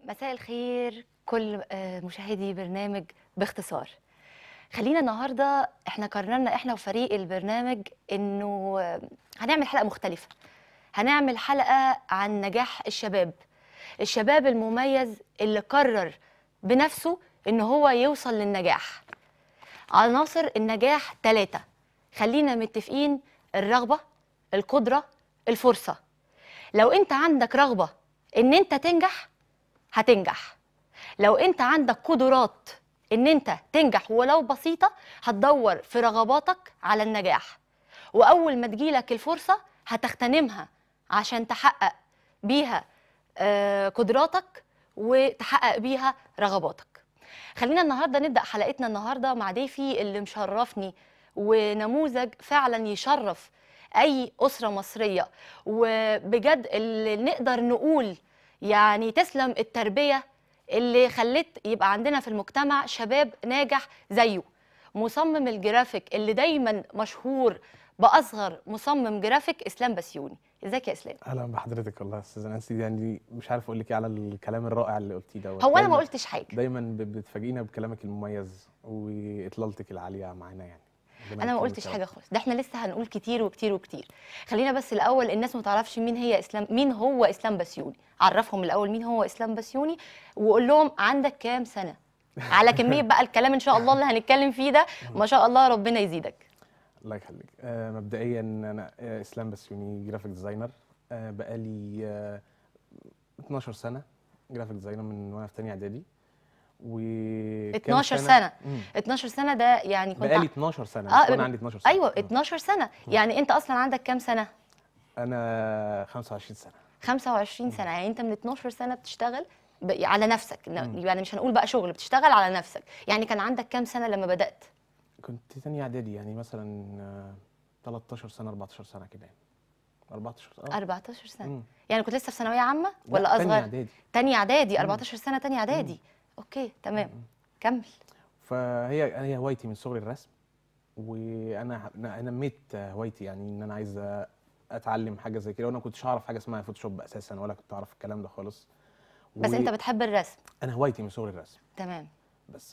مساء الخير كل آه، مشاهدي برنامج باختصار خلينا النهارده احنا قررنا احنا وفريق البرنامج انه آه، هنعمل حلقه مختلفه هنعمل حلقه عن نجاح الشباب الشباب المميز اللي قرر بنفسه ان هو يوصل للنجاح عناصر النجاح ثلاثة خلينا متفقين الرغبة القدرة الفرصة لو انت عندك رغبة ان انت تنجح هتنجح لو انت عندك قدرات ان انت تنجح ولو بسيطة هتدور في رغباتك على النجاح واول ما تجيلك الفرصة هتغتنمها عشان تحقق بيها آه، قدراتك وتحقق بيها رغباتك خلينا النهارده نبدا حلقتنا النهارده مع ضيفي اللي مشرفني ونموذج فعلا يشرف اي اسره مصريه وبجد اللي نقدر نقول يعني تسلم التربيه اللي خلت يبقى عندنا في المجتمع شباب ناجح زيه مصمم الجرافيك اللي دايما مشهور باصغر مصمم جرافيك اسلام بسيوني ازيك يا اسلام اهلا بحضرتك والله يا استاذه نانسي يعني مش عارف اقول لك ايه على الكلام الرائع اللي قلتيه دوت هو انا ما دايماً- قلتش حاجه دايما ب- بتفاجئينا بكلامك المميز واطلالتك العاليه معانا يعني ربنا انا ما يكرمك قلتش يا حاجه رب. خالص ده احنا لسه هنقول كتير وكتير وكتير خلينا بس الاول الناس ما تعرفش مين هي اسلام مين هو اسلام بسيوني عرفهم الاول مين هو اسلام بسيوني وقول لهم عندك كام سنه على كميه بقى الكلام ان شاء الله اللي هنتكلم فيه ده ما شاء الله ربنا يزيدك الله يخليك آه مبدئيا انا آه اسلام بسيوني جرافيك ديزاينر آه بقالي آه 12 سنه جرافيك ديزاينر من وانا في ثانيه اعدادي و 12 سنه مم. 12 سنه ده يعني كنت بقالي ع- 12 سنه آه، مش وانا عندي 12 سنه ايوه مم. 12 سنه يعني انت اصلا عندك كام سنه انا 25 سنه 25 سنه يعني انت من 12 سنه بتشتغل ب- على نفسك مم. يعني مش هنقول بقى شغل بتشتغل على نفسك يعني كان عندك كام سنه لما بدات كنت ثانيه اعدادي يعني مثلا آه 13 سنه 14 سنه كده يعني 14 اه 14 سنه مم. يعني كنت لسه في ثانويه عامه لا، ولا تانية اصغر اعدادي تانية اعدادي مم. 14 سنه تانية اعدادي اوكي تمام كمل فهي هي هوايتي من صغري الرسم وانا انا نميت هوايتي يعني ان انا عايز اتعلم حاجه زي كده وانا ما كنتش اعرف حاجه اسمها فوتوشوب اساسا ولا كنت اعرف الكلام ده خالص بس انت بتحب الرسم انا هوايتي من صغري الرسم تمام بس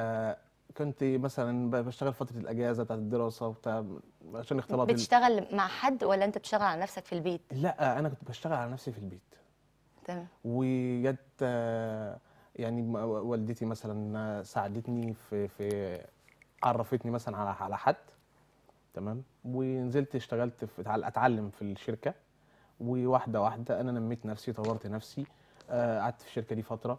فكنت مثلا ب- بشتغل فتره الاجازه بتاعت الدراسه وبتاع عشان اختلاط ال- بتشتغل مع حد ولا انت بتشتغل على نفسك في البيت لا انا كنت بشتغل على نفسي في البيت تمام وجت آه، يعني م- والدتي مثلا ساعدتني في في عرفتني مثلا على على حد تمام ونزلت اشتغلت في اتعل- اتعلم في الشركه وواحده واحده انا نميت نفسي طورت نفسي آه، قعدت في الشركه دي فتره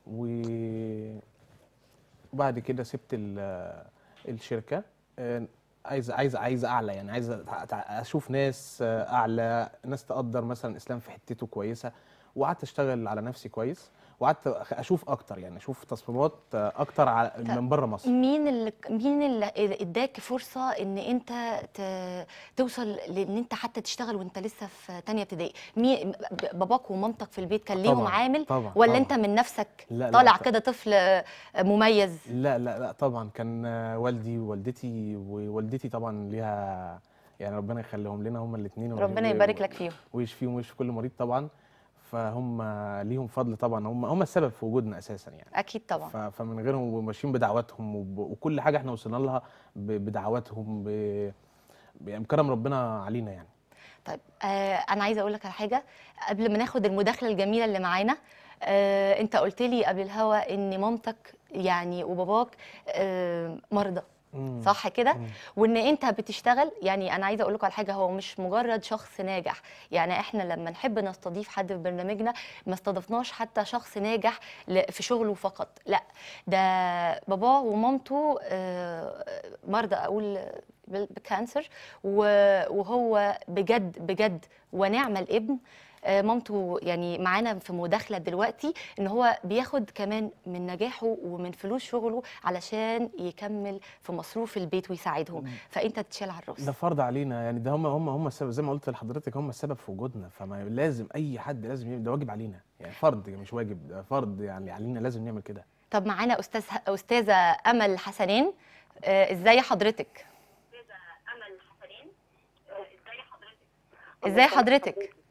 وبعد كده سبت ال- الشركه آه، عايز عايز عايز اعلى يعني عايز أتع- أتع- اشوف ناس آه، اعلى ناس تقدر مثلا اسلام في حتته كويسه وقعدت اشتغل على نفسي كويس وقعدت أخ- اشوف اكتر يعني اشوف تصميمات آه، اكتر على من بره مصر مين اللي مين اللي اداك فرصه ان انت ت... توصل لان انت حتى تشتغل وانت لسه في تانية ابتدائي مين باباك ومامتك في البيت كان ليهم طبعاً، عامل طبعا ولا طبعاً. انت من نفسك لا، لا، طالع ط- كده طفل آه، مميز لا لا لا طبعا كان آه، والدي ووالدتي ووالدتي طبعا ليها يعني ربنا يخليهم لنا هما الاثنين ربنا يبارك لك فيهم ويشفيهم ويشفي كل مريض طبعا فهم ليهم فضل طبعا هم هم السبب في وجودنا اساسا يعني اكيد طبعا ف- فمن غيرهم وماشيين بدعواتهم وب- وكل حاجه احنا وصلنا لها ب- بدعواتهم ب- ب- بكرم ربنا علينا يعني طيب آه انا عايزه اقول لك على حاجه قبل ما ناخد المداخله الجميله اللي معانا آه انت قلت لي قبل الهوا ان مامتك يعني وباباك آه مرضى مم. صح كده مم. وان انت بتشتغل يعني انا عايزه اقول لكم على حاجه هو مش مجرد شخص ناجح يعني احنا لما نحب نستضيف حد في برنامجنا ما استضفناش حتى شخص ناجح ل- في شغله فقط لا ده باباه ومامته آه، مرضى اقول بال- بكانسر و- وهو بجد بجد ونعم الابن آه، مامته يعني معانا في مداخله دلوقتي ان هو بياخد كمان من نجاحه ومن فلوس شغله علشان يكمل في مصروف البيت ويساعدهم فانت تشيل على الراس ده فرض علينا يعني ده هم هم هم السبب زي ما قلت لحضرتك هم السبب في وجودنا فما لازم اي حد لازم يعمل- ده واجب علينا يعني فرض مش واجب ده فرض يعني علينا لازم نعمل كده طب معانا استاذ استاذه امل حسنين آه، ازاي حضرتك ازاي حضرتك الله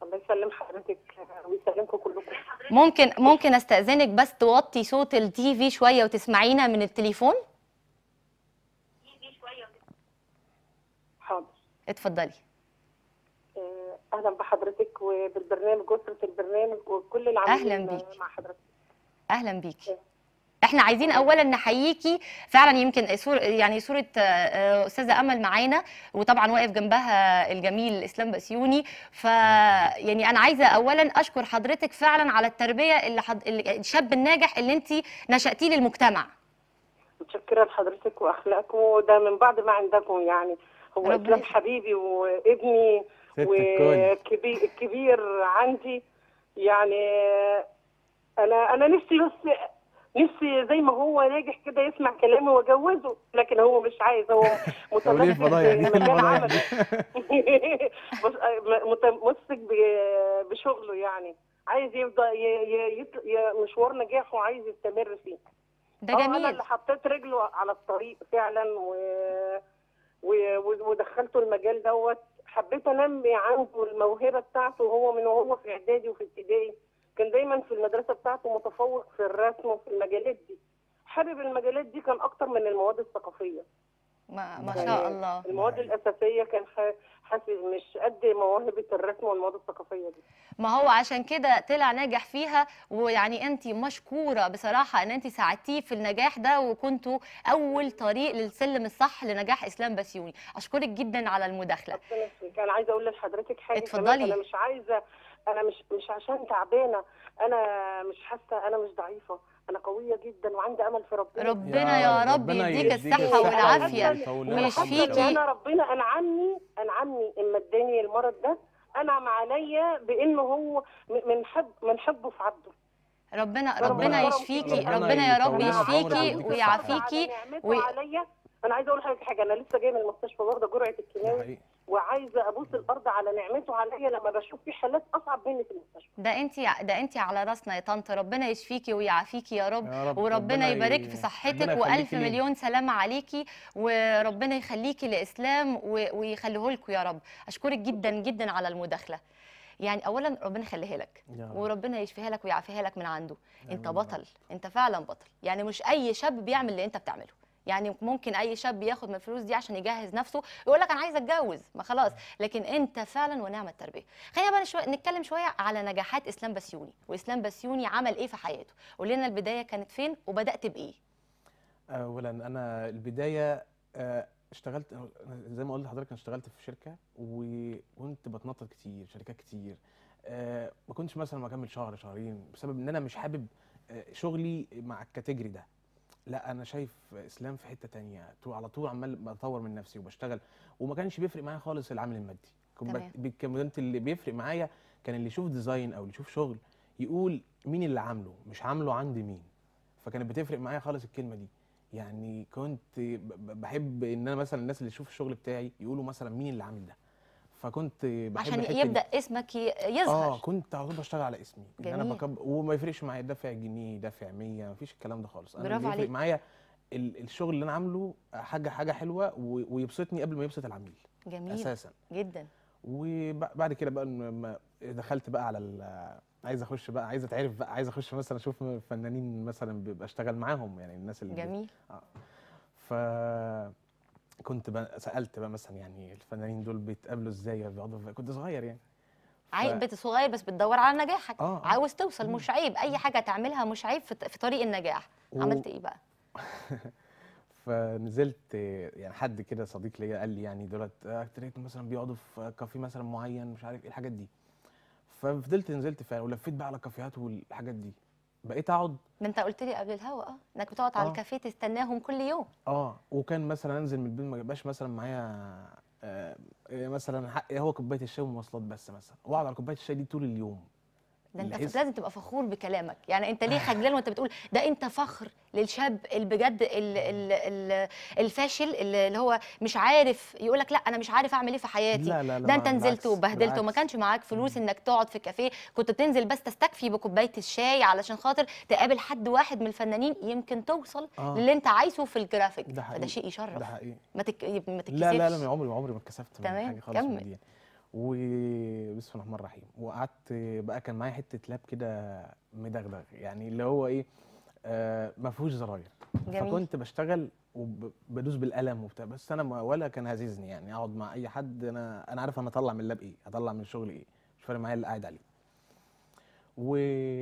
الله يسلم حضرتك ويسلمكم كلكم ممكن ممكن استاذنك بس توطي صوت التي في شويه وتسمعينا من التليفون حاضر اتفضلي آه، اهلا بحضرتك وبالبرنامج اسره البرنامج وكل العاملين أهلاً بيكي. مع حضرتك اهلا بيكي احنا عايزين اولا نحييكي فعلا يمكن صور يعني صوره آه، آه، استاذه امل معانا وطبعا واقف جنبها الجميل اسلام بسيوني ف يعني انا عايزه اولا اشكر حضرتك فعلا على التربيه اللي, حض... اللي الشاب الناجح اللي انت نشاتيه للمجتمع متشكره لحضرتك واخلاقكم وده من بعد ما عندكم يعني هو ربنا اسلام يخليك. حبيبي وابني ست الكل والكبير الكبير عندي يعني انا انا نفسي بس نفسي زي ما هو ناجح كده يسمع كلامي واجوزه لكن هو مش عايز هو طب ليه متمسك الفضايح دي؟ بمجال الفضايح عمله دي؟ بص- متمسك ب- بشغله يعني عايز يفضل ي- ي- يط- ي- مشوار نجاحه عايز يستمر فيه ده آه، انا جميل اللي حطيت رجله على الطريق فعلا و... و... و- ودخلته المجال دوت حبيت انمي عنده الموهبه بتاعته وهو من وهو في اعدادي وفي ابتدائي كان دايما في المدرسه بتاعته متفوق في الرسم وفي المجالات دي حابب المجالات دي كان اكتر من المواد الثقافيه ما, ما يعني شاء الله المواد حقيقي. الاساسيه كان ح- حاسس مش قد موهبه الرسم والمواد الثقافيه دي ما هو عشان كده طلع ناجح فيها ويعني انت مشكوره بصراحه ان انت ساعدتيه في النجاح ده وكنتوا اول طريق للسلم الصح لنجاح اسلام بسيوني اشكرك جدا على المداخله ربنا يخليك. انا عايزه اقول لحضرتك حاجه اتفضلي. كمان انا مش عايزه انا مش مش عشان تعبانه انا مش حاسه انا مش ضعيفه انا قويه جدا وعندي امل في ربنا ربنا يا رب ربنا يديك يديك الصحه والعافيه ويطول لنا ويشفيكي. عمرك يا رب. انا ربنا انعمني انعمني اما اداني المرض ده انعم عليا بانه هو م- من حب من حبه في عبده ربنا ربنا ربنا يرب- يشفيكي ربنا ربنا يا رب يطول لنا عمرك يشفيكي ويديك الصحة. ويعافيكي على نعمته وي- عليا انا عايزه اقول لحضرتك حاجه انا لسه جايه من المستشفى واخده جرعه ده الكيماوي حقيقي. وعايزه ابوس الارض على نعمته عليا لما بشوف في حالات اصعب مني في المستشفى ده انت ده انت على راسنا يا طنط ربنا يشفيكي ويعافيكي يا رب يا رب وربنا ربنا يبارك ي- في صحتك ربنا والف يخليكي لينا. مليون سلامه عليكي وربنا يخليكي لاسلام و- ويخليه لكم يا رب اشكرك جدا جدا على المداخله يعني اولا ربنا يخليها لك يا رب. وربنا يشفيها لك ويعافيها لك من عنده انت آمين يا بطل انت فعلا بطل يعني مش اي شاب بيعمل اللي انت بتعمله يعني ممكن اي شاب ياخد من الفلوس دي عشان يجهز نفسه يقول لك انا عايز اتجوز ما خلاص لكن انت فعلا ونعم التربيه خلينا بقى شوي نتكلم شويه على نجاحات اسلام بسيوني واسلام بسيوني عمل ايه في حياته قول لنا البدايه كانت فين وبدات بايه اولا انا البدايه آه، اشتغلت زي ما قلت لحضرتك انا اشتغلت في شركه وكنت بتنطط كتير شركات كتير آه، ما كنتش مثلا بكمل شهر شهرين بسبب ان انا مش حابب آه، شغلي مع الكاتيجوري ده لا انا شايف اسلام في حته تانية طول- على طول عمال بطور من نفسي وبشتغل وما كانش بيفرق معايا خالص العامل المادي كنت تمام. بك- كنت اللي بيفرق معايا كان اللي يشوف ديزاين او اللي يشوف شغل يقول مين اللي عامله مش عامله عند مين فكانت بتفرق معايا خالص الكلمه دي يعني كنت ب- ب- بحب ان انا مثلا الناس اللي تشوف الشغل بتاعي يقولوا مثلا مين اللي عامل ده فكنت بحب عشان الحتة دي. يبدا اسمك ي- يظهر اه كنت على طول بشتغل على اسمي ان انا جميل. بكب وما يفرقش معايا دافع جنيه دافع 100 مفيش الكلام ده خالص انا برافو اللي يفرق عليك. معايا ال- الشغل اللي انا عامله حاجه حاجه حلوه و- ويبسطني قبل ما يبسط العميل جميل اساسا جدا وبعد كده بقى لما دخلت بقى على ال- عايز اخش بقى عايز اتعرف بقى عايز اخش مثلا اشوف فنانين مثلا ببقى اشتغل معاهم يعني الناس اللي جميل ف كنت بقى سالت بقى مثلا يعني الفنانين دول بيتقابلوا ازاي بيقعدوا كنت صغير يعني عايز بنت صغير بس بتدور على نجاحك آه، آه. عاوز توصل مم. مش عيب اي حاجه تعملها مش عيب في في طريق النجاح و- عملت ايه بقى فنزلت يعني حد كده صديق ليا قال لي يعني دولت اكتريت مثلا بيقعدوا في كافيه مثلا معين مش عارف ايه الحاجات دي ففضلت نزلت فعلا ولفيت بقى على الكافيهات والحاجات دي بقيت اقعد ده انت قلت لي قبل الهوا اه انك بتقعد على آه. الكافيه تستناهم كل يوم اه وكان مثلا انزل من البيت ما يبقاش مثلا معايا آه إيه مثلا حق هو كوبايه الشاي والمواصلات بس مثلا واقعد على كوبايه الشاي دي طول اليوم ده انت بحيث- لازم تبقى فخور بكلامك يعني انت ليه خجلان وانت بتقول ده انت فخر للشاب اللي بجد ال- ال- ال- الفاشل اللي اللي هو مش عارف يقول لك لا انا مش عارف اعمل ايه في حياتي لا لا لا ده انت بالعكس، نزلت وبهدلت وما بالعكس. كانش معاك فلوس انك تقعد في كافيه كنت بتنزل بس تستكفي بكوبايه الشاي علشان خاطر تقابل حد واحد من الفنانين يمكن توصل آه. للي انت عايزه في الجرافيك ده فده حقيقي. شيء يشرف ده حقيقي ما تك... ما تتكسفش لا لا لا من عمري عمري ما اتكسفت من تمام، حاجه خالص من كمل. دي وبسم الله الرحمن الرحيم وقعدت بقى كان معايا حته لاب كده مدغدغ يعني اللي هو ايه آه ما فيهوش زراير جميل فكنت بشتغل وبدوس بالقلم وبتاع بس انا ما ولا كان هزيزني يعني اقعد مع اي حد انا انا عارف انا اطلع من اللاب ايه هطلع من الشغل ايه مش فارق معايا اللي قاعد عليه و...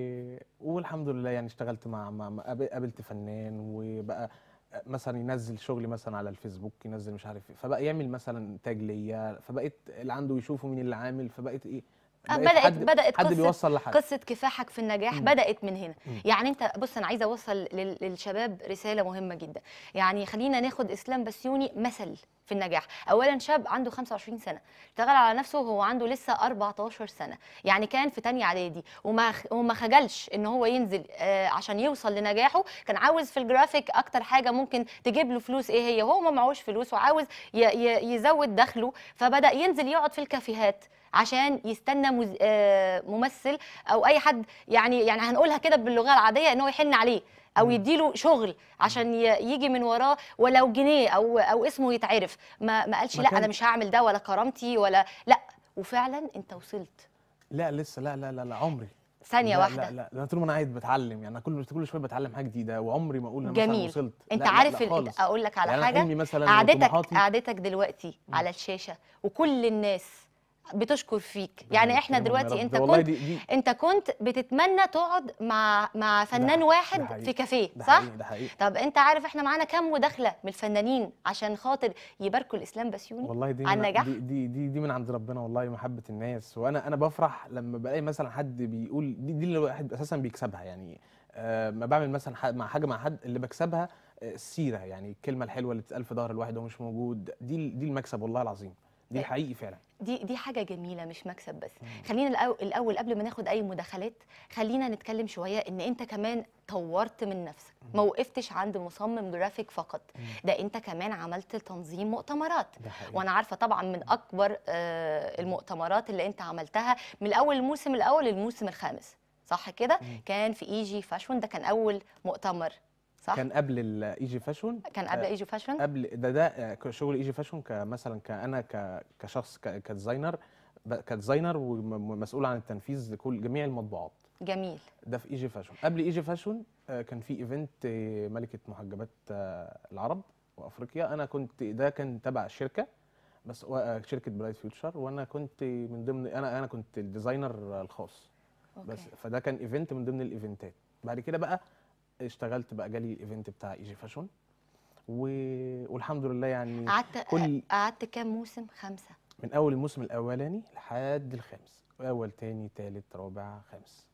والحمد لله يعني اشتغلت مع, مع مع- قاب- قابلت فنان وبقى مثلا ينزل شغلي مثلا على الفيسبوك ينزل مش عارف ايه فبقى يعمل مثلا تاج ليا فبقيت اللي عنده يشوفوا مين اللي عامل فبقيت ايه آه، بقيت بدأت حد بدأت حد قصة بيوصل لحد قصة كفاحك في النجاح مم. بدأت من هنا مم. يعني انت بص انا عايزة اوصل لل- للشباب رسالة مهمة جدا يعني خلينا ناخد اسلام بسيوني مثل في النجاح اولا شاب عنده 25 سنة اشتغل على نفسه وهو عنده لسه 14 سنة يعني كان في تانية اعدادي وما خ- وما خجلش ان هو ينزل آه، عشان يوصل لنجاحه كان عاوز في الجرافيك اكتر حاجة ممكن تجيب له فلوس ايه هي هو ما معهوش فلوس وعاوز ي- ي- يزود دخله فبدأ ينزل يقعد في الكافيهات عشان يستنى مز... آه، ممثل او اي حد يعني يعني هنقولها كده باللغه العاديه ان هو يحن عليه او مم. يديله شغل عشان ي... يجي من وراه ولو جنيه او او اسمه يتعرف ما ما قالش ما لا كان- انا مش هعمل ده ولا كرامتي ولا لا وفعلا انت وصلت لا لسه لا لا لا, لا عمري ثانيه لا واحده لا لا ده انا طول ما انا قاعد بتعلم يعني انا كل كل شويه بتعلم حاجه جديده وعمري ما اقول انا مثلا جميل. وصلت انت لا لا عارف لا ال... خالص اقول لك على يعني أنا حاجه حلمي مثلا قعدتك وطموحاتي قعدتك دلوقتي مم. على الشاشه وكل الناس بتشكر فيك ربنا يعني احنا يكرمهم يا دلوقتي رب. انت ده والله كنت دي دي انت كنت بتتمنى تقعد مع مع فنان حقيقي، واحد ده حقيقي. في كافيه ده صح حقيقي ده حقيقي طب انت عارف احنا معانا كام مداخله من الفنانين عشان خاطر يباركوا الاسلام بسيوني والله دي على من النجاح؟ دي, دي دي دي من عند ربنا والله محبه الناس وانا انا بفرح لما بلاقي مثلا حد بيقول دي, دي اللي الواحد اساسا بيكسبها يعني آه ما بعمل مثلا ح- مع حاجه مع حد اللي بكسبها آه، السيره يعني الكلمه الحلوه اللي تتقال في ظهر الواحد وهو مش موجود دي ال- دي المكسب والله العظيم دي طيب. الحقيقي فعلا دي دي حاجه جميله مش مكسب بس مم. خلينا الأو- الاول قبل ما ناخد اي مداخلات خلينا نتكلم شويه ان انت كمان طورت من نفسك ما وقفتش عند مصمم جرافيك فقط مم. ده انت كمان عملت تنظيم مؤتمرات ده حقيقي وانا عارفه طبعا من اكبر آه، المؤتمرات اللي انت عملتها من الاول الموسم الاول للموسم الخامس صح كده مم. كان في اي جي فاشون ده كان اول مؤتمر صح كان قبل الايجي فاشون كان قبل آه، اي جي فاشون قبل ده ده آه، ك- شغل ايجي فاشون كمثلا كانا ك- كشخص ك- كديزاينر ب- كديزاينر ومسؤول عن التنفيذ لكل جميع المطبوعات جميل ده في ايجي فاشون قبل ايجي فاشون آه، كان في ايفنت آه، ملكه محجبات آه، العرب وافريقيا انا كنت ده كان تبع شركه بس و- آه، شركه برايت فيوتشر وانا كنت من ضمن انا انا كنت الديزاينر الخاص بس أوكي. فده كان ايفنت من ضمن الايفنتات بعد كده بقى اشتغلت بقى جالي الايفنت بتاع ايجي فاشون و... والحمد لله يعني قعدت كل قعدت كام موسم خمسه من اول الموسم الاولاني لحد الخامس اول تاني تالت رابع خامس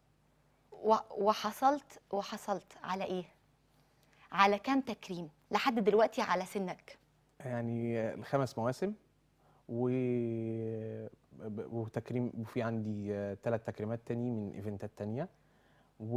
و- وحصلت وحصلت على ايه على كام تكريم لحد دلوقتي على سنك يعني الخمس مواسم و ب- وتكريم وفي عندي ثلاث تكريمات تاني من ايفنتات تانية و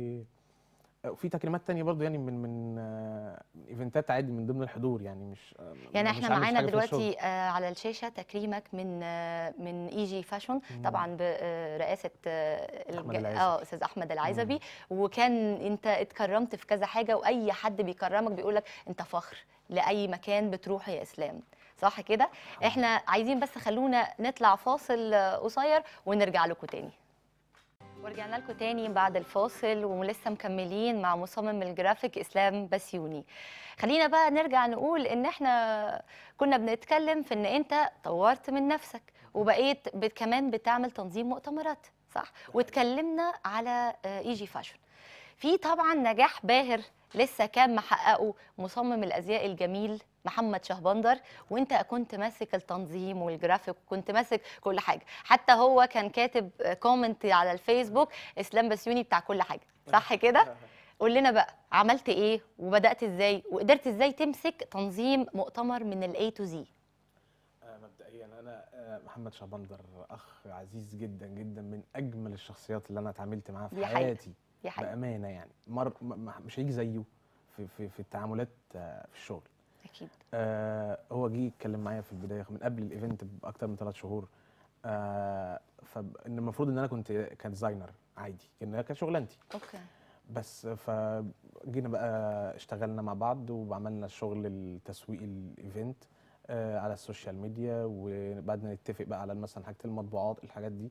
وفي تكريمات تانية برضو يعني من من آه، ايفنتات عادي من ضمن الحضور يعني مش آه، يعني مش احنا عامل معانا حاجة فيها شغل. دلوقتي آه على الشاشه تكريمك من آه من اي جي فاشون مم. طبعا برئاسه آه أحمد الج- العزبي. اه استاذ احمد العزبي وكان انت اتكرمت في كذا حاجه واي حد بيكرمك بيقول لك انت فخر لاي مكان بتروح يا اسلام صح كده احنا عايزين بس خلونا نطلع فاصل آه، قصير ونرجع لكم تاني ورجعنا لكم تاني بعد الفاصل ولسه مكملين مع مصمم الجرافيك اسلام بسيوني خلينا بقى نرجع نقول ان احنا كنا بنتكلم في ان انت طورت من نفسك وبقيت بت- كمان بتعمل تنظيم مؤتمرات صح واتكلمنا على اي جي فاشن في طبعا نجاح باهر لسه كان محققه مصمم الازياء الجميل محمد شهبندر وانت كنت ماسك التنظيم والجرافيك وكنت ماسك كل حاجه حتى هو كان كاتب كومنت على الفيسبوك اسلام بسيوني بتاع كل حاجه صح كده قول لنا بقى عملت ايه وبدات ازاي وقدرت ازاي تمسك تنظيم مؤتمر من الاي تو زي آه، مبدئيا انا آه، محمد شهبندر اخ عزيز جدا جدا من اجمل الشخصيات اللي انا اتعاملت معاها في دي حقيقة. حياتي دي حاجه بامانه يعني مر م- م- مش هيجي زيه في في في التعاملات آه، في الشغل اكيد آه هو جه يتكلم معايا في البدايه من قبل الايفنت باكتر من ثلاث شهور آه فان المفروض ان انا كنت كديزاينر عادي كان كانت شغلانتي اوكي بس فجينا بقى اشتغلنا مع بعض وعملنا شغل التسويق الايفنت آه، على السوشيال ميديا وبعدين نتفق بقى على مثلا حاجه المطبوعات الحاجات دي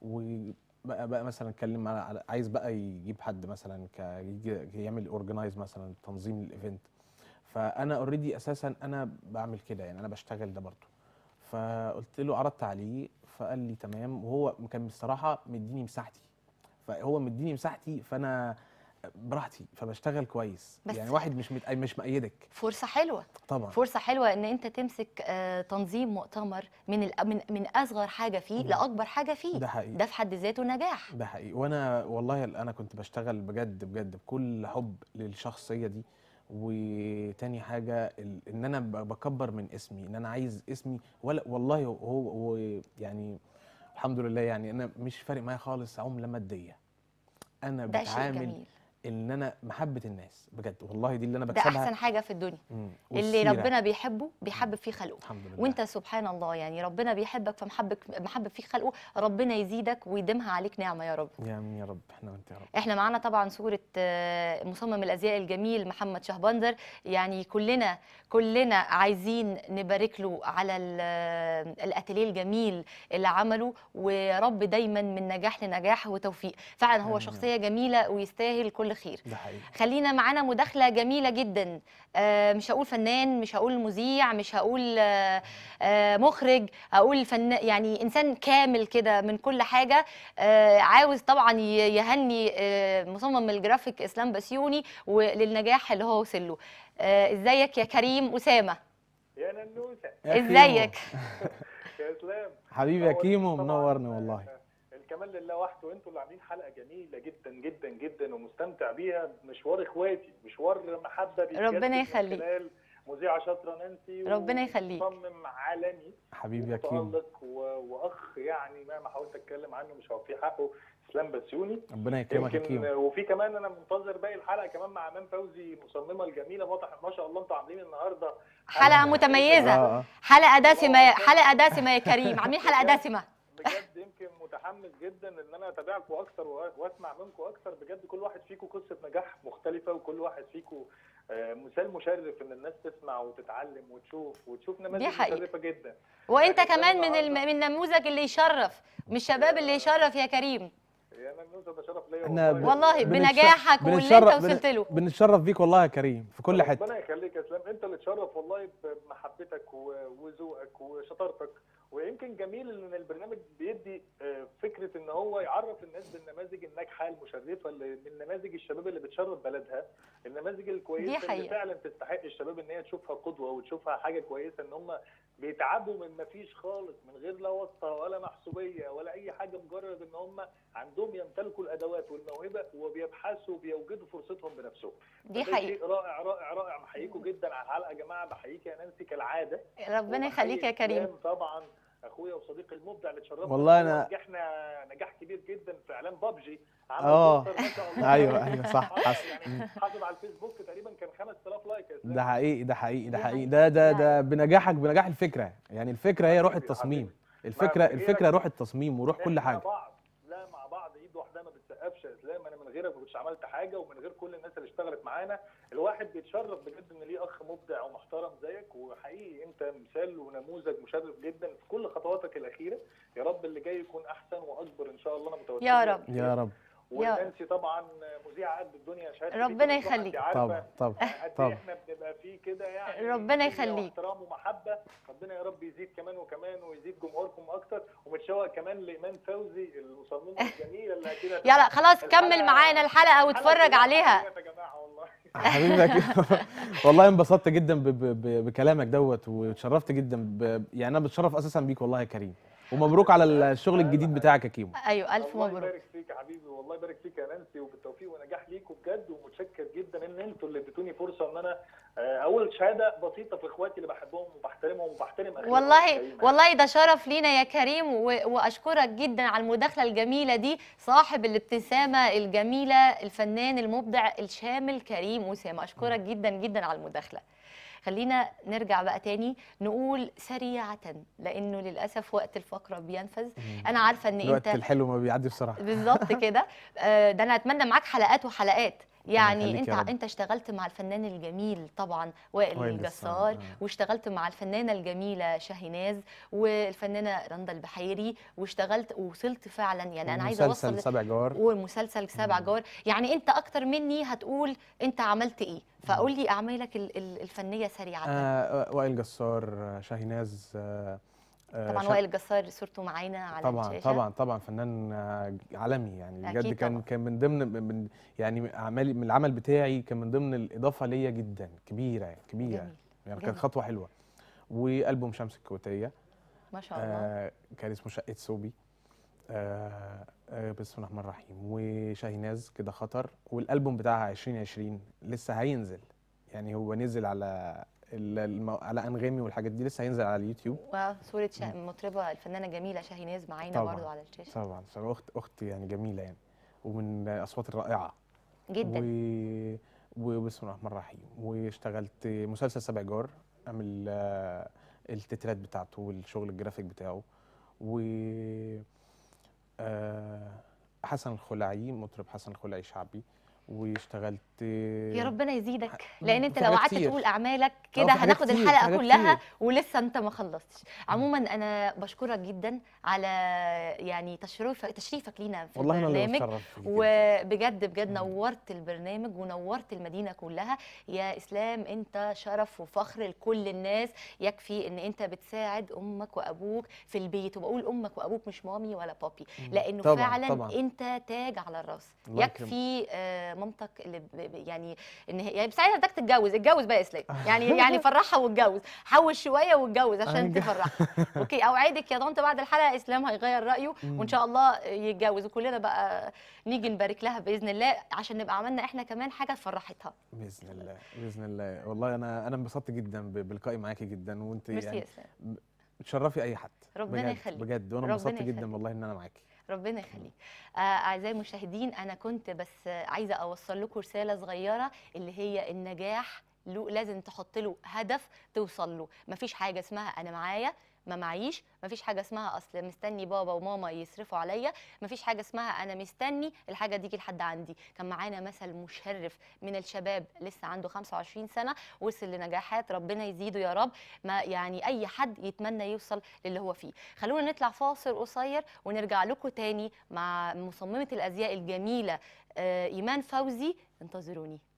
وبقى بقى مثلا اتكلم على على- عايز بقى يجيب حد مثلا ك يجي يعمل اورجنايز مثلا تنظيم الايفنت فانا اوريدي اساسا انا بعمل كده يعني انا بشتغل ده برضه فقلت له عرضت عليه فقال لي تمام وهو كان بصراحه مديني مساحتي فهو مديني مساحتي فانا براحتي فبشتغل كويس بس- يعني واحد مش مت... مش مأيدك فرصه حلوه طبعا فرصه حلوه ان انت تمسك آه، تنظيم مؤتمر من ال- من من اصغر حاجه فيه مم. لاكبر حاجه فيه ده حقيقي ده في حد ذاته نجاح ده حقيقي وانا والله انا كنت بشتغل بجد بجد بكل حب للشخصيه دي وتاني حاجه ال- ان انا ب- بكبر من اسمي ان انا عايز اسمي ولا والله هو, هو يعني الحمد لله يعني انا مش فارق معايا خالص عمله ماديه انا ده شيء بتعامل جميل ان انا محبه الناس بجد والله دي اللي انا ده بكسبها احسن حاجه في الدنيا مم. اللي والسيرة. ربنا بيحبه بيحبب فيه خلقه الحمد لله وانت سبحان الله يعني ربنا بيحبك فمحبك محبب فيه خلقه ربنا يزيدك ويديمها عليك نعمه يا رب يا امين يا رب احنا وانت يا رب احنا معانا طبعا صوره آه، مصمم الازياء الجميل محمد شهبندر يعني كلنا كلنا عايزين نبارك له على ال- آه، الاتيليه الجميل اللي عمله ويا رب دايما من نجاح لنجاح وتوفيق فعلا هو آمين يا شخصيه جميله ويستاهل كل خير ده حقيقي خلينا معانا مداخلة جميلة جدا آه، مش هقول فنان مش هقول مذيع مش هقول آه، آه، مخرج هقول فن يعني إنسان كامل كده من كل حاجة آه، عاوز طبعا ي- يهني آه، مصمم الجرافيك إسلام بسيوني وللنجاح اللي هو وصل له آه، ازيك يا كريم أسامة يا ننوسه يا كيمو. ازيك يا اسلام حبيبي يا منورني كيمو طبعاً. منورني والله آه، الكمال لله وحده وانتوا اللي عاملين حلقه جميله جدا جدا جدا ومستمتع بيها مشوار اخواتي مشوار محبه بيتجدد ربنا من يخليك. خلال مذيعه شاطره نانسي ربنا يخليك. مصمم عالمي حبيبي يا كيمو ومتالق و- واخ يعني مهما حاولت اتكلم عنه مش هوفيه حقه اسلام بسيوني ربنا يكرمك يا يمكن كيمو وفي كمان انا منتظر باقي الحلقه كمان مع امان فوزي مصممه الجميله واضح ما شاء الله انتوا عاملين النهارده حلقة متميزة آه، آه. حلقة دسمة حلقة دسمة يا كريم عاملين حلقة دسمة بجد يمكن متحمس جدا ان انا اتابعكم اكتر و- واسمع منكم اكتر بجد كل واحد فيكم قصه نجاح مختلفه وكل واحد فيكم آه، مثال مشرف ان الناس تسمع وتتعلم وتشوف وتشوف نماذج حقيقة. مشرفه جدا وانت لكن كمان أنا من الم... النهاردة- من النموذج اللي يشرف مش الشباب اللي يشرف يا كريم يا ننوسه ده شرف ليا احنا ب- والله بنتش- بنجاحك واللي انت بنتشرف- وصلت له بنتشرف بيك والله يا كريم في كل حته ربنا يخليك يا اسلام انت اللي تشرف والله بمحبتك و- وذوقك وشطارتك ويمكن جميل ان البرنامج بيدي آه، فكره ان هو يعرف الناس بالنماذج الناجحه المشرفه اللي من نماذج الشباب اللي بتشرف بلدها النماذج دي الكويسه اللي حقيقة. فعلا تستحق الشباب ان هي تشوفها قدوه وتشوفها حاجه كويسه ان هم بيتعبوا من ما فيش خالص من غير لا واسطه ولا محسوبيه ولا اي حاجه مجرد ان هم عندهم يمتلكوا الادوات والموهبه وبيبحثوا وبيوجدوا فرصتهم بنفسهم دي فده حقيقة شيء رائع رائع رائع بحييكم جدا على الحلقه يا جماعه بحييك يا نانسي كالعاده ربنا يخليك يا وبحيي كريم إسلام طبعا اخويا وصديقي المبدع اللي اتشرفنا والله بيه أنا- ونجحنا نجاح كبير جدا في اعلان بابجي آه. بوستر ما شاء الله. ايوه ايوه صح حصل حصل يعني حصل على الفيسبوك تقريبا كان 5000 لايك يا اسلام ده حقيقي ده حقيقي ده دي حقيقي حقيقة. ده ده ده ده بنجاحك بنجاح الفكره يعني الفكره هي روح حبيبي، التصميم حبيبي. الفكره مع غيرك- الفكره روح التصميم وروح كل إحنا حاجه مع بعض لا مع بعض ايد واحده ما بتسقفش يا اسلام انا من غيرك ما كنتش عملت حاجه ومن غير كل الناس اللي اشتغلت معانا الواحد بيتشرف بجد ان ليه اخ مبدع ومحترم زيك وحقيقي انت مثال ونموذج مشرف جدا في كل خطواتك الاخيره يا رب اللي جاي يكون احسن واكبر ان شاء الله انا متوكل يا رب. يا رب ونانسي طبعا مذيعه قد الدنيا شهاده ربنا فيك وأنت يخليك. عارفة طبعا طبعا قد طبعا. ايه احنا بنبقى فيه كده يعني ربنا كيمياء يخليك. واحترام ومحبه ربنا يا رب يزيد كمان وكمان ويزيد جمهوركم اكتر ومتشوق كمان لايمان فوزي المصممه الجميله اللي اكيد هتبقى- يلا خلاص كمل الحلقة- معانا الحلقة الحلقة واتفرج كلها عليها حلويات يا جماعه والله حبيبك والله انبسطت جدا ب- ب- ب- بكلامك دوت واتشرفت جدا ب... يعني انا بتشرف اساسا بيك والله يا كريم ومبروك على الشغل الجديد بتاعك يا كيمو ايوه الف الله مبروك يبارك فيك يا حبيبي والله يبارك فيك يا نانسي وبالتوفيق ونجاح ليكم بجد ومتشكر جدا ان انتوا اللي اديتوني فرصه ان انا آه، اول شهاده بسيطه في اخواتي اللي بحبهم وبحترمهم وبحترم أخلاقهم والله الكريمة. والله ده شرف لينا يا كريم و- واشكرك جدا على المداخله الجميله دي صاحب الابتسامه الجميله الفنان المبدع الشامل كريم اسامه اشكرك جدا جدا على المداخله خلينا نرجع بقى تاني نقول سريعه لانه للاسف وقت الفقره بينفذ انا عارفه ان الوقت انت الحلو ما بيعدي بسرعه بالظبط كده آه، ده انا اتمنى معاك حلقات وحلقات يعني يخليك انت يا رب. انت اشتغلت مع الفنان الجميل طبعا وائل وائل الجسار جسار، آه. واشتغلت مع الفنانه الجميله شاهيناز والفنانه رندا البحيري واشتغلت ووصلت فعلا يعني انا عايزه مسلسل اوصل سبع جوار ومسلسل سبع جار يعني انت اكتر مني هتقول انت عملت ايه فقول لي اعمالك ال- ال- الفنيه سريعه آه وائل جسار آه، شاهيناز آه آه، طبعا شا- وائل الجسار صورته معانا على طبعا الشاشه طبعا طبعا فنان آه، عالمي يعني أكيد بجد كان طبعاً. كان من ضمن من يعني اعمالي من العمل بتاعي كان من ضمن الاضافه ليا جدا كبيره كبيره جميل يعني جميل. كانت خطوه حلوه والبوم شمس الكويتيه ما شاء الله آه كان اسمه شقه صوبي آه آه بسم الله الرحمن الرحيم وشاهيناز كده خطر والالبوم بتاعها 2020 لسه هينزل يعني هو نزل على ال- المو... على انغامي والحاجات دي لسه هينزل على اليوتيوب وصوره شا... مطربه الفنانه جميله شاهيناز معانا طبعاً. برضو على الشاشه طبعا طبعاً، اخت اخت يعني جميله يعني ومن الاصوات الرائعه جدا و... وبسم الله الرحمن الرحيم واشتغلت مسلسل سبع جار اعمل آه، التترات بتاعته والشغل الجرافيك بتاعه و آه، حسن الخلعي مطرب حسن الخلعي شعبي واشتغلت يا ربنا يزيدك ح- لان انت في لو حاجات قعدت كتير. تقول اعمالك آه، كده في حاجات هناخد كتير، في الحلقه حاجات كلها كتير. ولسه انت ما خلصتش عموما انا بشكرك جدا على يعني تشريفك تشريفك لينا في والله انا اللي البرنامج بتشرف بيك جداً. وبجد بجد نورت البرنامج ونورت المدينه كلها يا اسلام انت شرف وفخر لكل الناس يكفي ان انت بتساعد امك وابوك في البيت وبقول امك وابوك مش مامي ولا بابي لانه طبعاً، فعلا طبعاً. انت تاج على الراس الله يكرمك. يكفي آه، مامتك اللي ب- ب- يعني ان هي يعني بساعتها بدك تتجوز اتجوز بقى يا اسلام يعني يعني فرحها واتجوز حوش شويه واتجوز عشان هنج- تفرحها اوكي اوعدك يا طنط بعد الحلقه اسلام هيغير رايه وان شاء الله يتجوز وكلنا بقى نيجي نبارك لها باذن الله عشان نبقى عملنا احنا كمان حاجه فرحتها باذن الله باذن الله والله انا انا انبسطت جدا ب- بلقائي معاكي جدا وانت ميرسي يعني يا اسلام تشرفي اي حد ربنا بجد يخليك. بجد وانا ربنا انبسطت جدا يخليك. والله ان انا معاكي ربنا يخليك آه، اعزائي المشاهدين انا كنت بس آه، عايزه اوصل لكم رساله صغيره اللي هي النجاح له لازم تحط له هدف توصل له مفيش حاجه اسمها انا معايا ما معيش مفيش حاجه اسمها اصل مستني بابا وماما يصرفوا عليا مفيش حاجه اسمها انا مستني الحاجه تيجي لحد عندي كان معانا مثل مشرف من الشباب لسه عنده 25 سنه وصل لنجاحات ربنا يزيده يا رب ما يعني اي حد يتمنى يوصل للي هو فيه خلونا نطلع فاصل قصير ونرجع لكم تاني مع مصممه الازياء الجميله آه، ايمان فوزي انتظروني